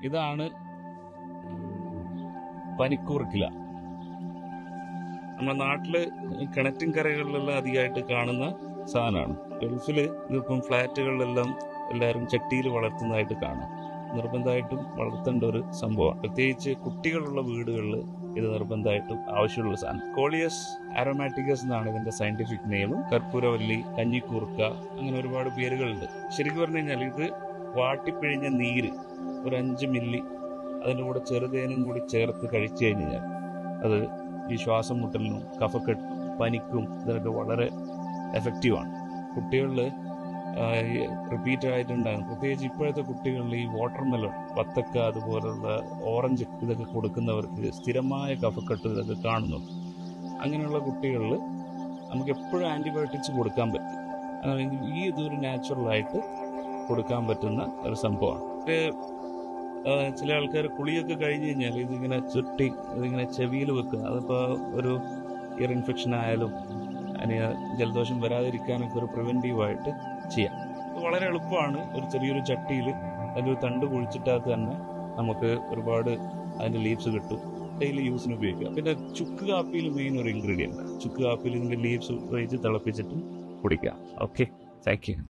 ഇതാണ് പനിക്കൂർക്കില നമ്മുടെ നാട്ടില് ഈ കിണറ്റിൻകരകളിലെല്ലാം അധികമായിട്ട് കാണുന്ന സാധനമാണ് ഗൾഫില് ഇതിപ്പം ഫ്ലാറ്റുകളിലെല്ലാം എല്ലാവരും ചട്ടിയിൽ വളർത്തുന്നതായിട്ട് കാണാം നിർബന്ധമായിട്ടും വളർത്തേണ്ട ഒരു സംഭവമാണ് പ്രത്യേകിച്ച് കുട്ടികളുള്ള വീടുകളിൽ ഇത് നിർബന്ധമായിട്ടും ആവശ്യമുള്ള സാധനം കോളിയസ് ആരോമാറ്റിക്കസ് എന്നാണ് ഇതിന്റെ സയന്റിഫിക് നെയിമും കർപ്പൂരവല്ലി കഞ്ഞിക്കൂർക്ക അങ്ങനെ ഒരുപാട് പേരുകളുണ്ട് ശരിക്കും പറഞ്ഞു കഴിഞ്ഞാൽ ഇത് വാട്ടിപ്പിഴിഞ്ഞ നീര് ഒരു അഞ്ച് മില്ലി അതിൻ്റെ കൂടെ ചെറുതേനും കൂടി ചേർത്ത് കഴിച്ചു കഴിഞ്ഞാൽ അത് ഈ ശ്വാസം മുട്ടലിനും കഫക്കെട്ട് പനിക്കും ഇതിനൊക്കെ വളരെ എഫക്റ്റീവാണ് കുട്ടികളിൽ റിപ്പീറ്റ് ആയിട്ടുണ്ടാകും പ്രത്യേകിച്ച് ഇപ്പോഴത്തെ കുട്ടികളിൽ ഈ വാട്ടർ മെലൺ വത്തക്ക അതുപോലുള്ള ഓറഞ്ച് ഇതൊക്കെ കൊടുക്കുന്നവർക്ക് സ്ഥിരമായ കഫക്കെട്ട് ഇതൊക്കെ കാണുന്നുണ്ട് അങ്ങനെയുള്ള കുട്ടികളിൽ നമുക്ക് എപ്പോഴും ആൻറ്റിബയോട്ടിക്സ് കൊടുക്കാൻ പറ്റും അതാണെങ്കിൽ ഈ ഇതൊരു നാച്ചുറലായിട്ട് കൊടുക്കാൻ പറ്റുന്ന ഒരു സംഭവമാണ് ഇത് ആ, ചില ആൾക്കാർ കുളിയൊക്കെ കഴിഞ്ഞ് കഴിഞ്ഞാൽ ഇതിങ്ങനെ ചുറ്റി ഇതിങ്ങനെ ചെവിയിൽ വെക്കുക അതിപ്പോൾ ഒരു ഇയർ ഇൻഫെക്ഷൻ ആയാലും അതിന് ജലദോഷം വരാതിരിക്കാനൊക്കെ ഒരു പ്രിവെൻറ്റീവായിട്ട് ചെയ്യാം ഇത് വളരെ എളുപ്പമാണ് ഒരു ചെറിയൊരു ചട്ടിയിൽ അതിൻ്റെ ഒരു തണ്ട് കുഴിച്ചിട്ടാൽ തന്നെ നമുക്ക് ഒരുപാട് അതിൻ്റെ ലീവ്സ് കിട്ടും ഡെയിലി യൂസിന് ഉപയോഗിക്കാം പിന്നെ ചുക്ക് കാപ്പിയിൽ മെയിൻ ഒരു ഇൻഗ്രീഡിയൻ്റ് ചുക്ക് കാപ്പിയിൽ ഇതിൻ്റെ ലീവ്സ് ഉപയോഗിച്ച് തിളപ്പിച്ചിട്ട് കുടിക്കാം ഓക്കെ താങ്ക് യു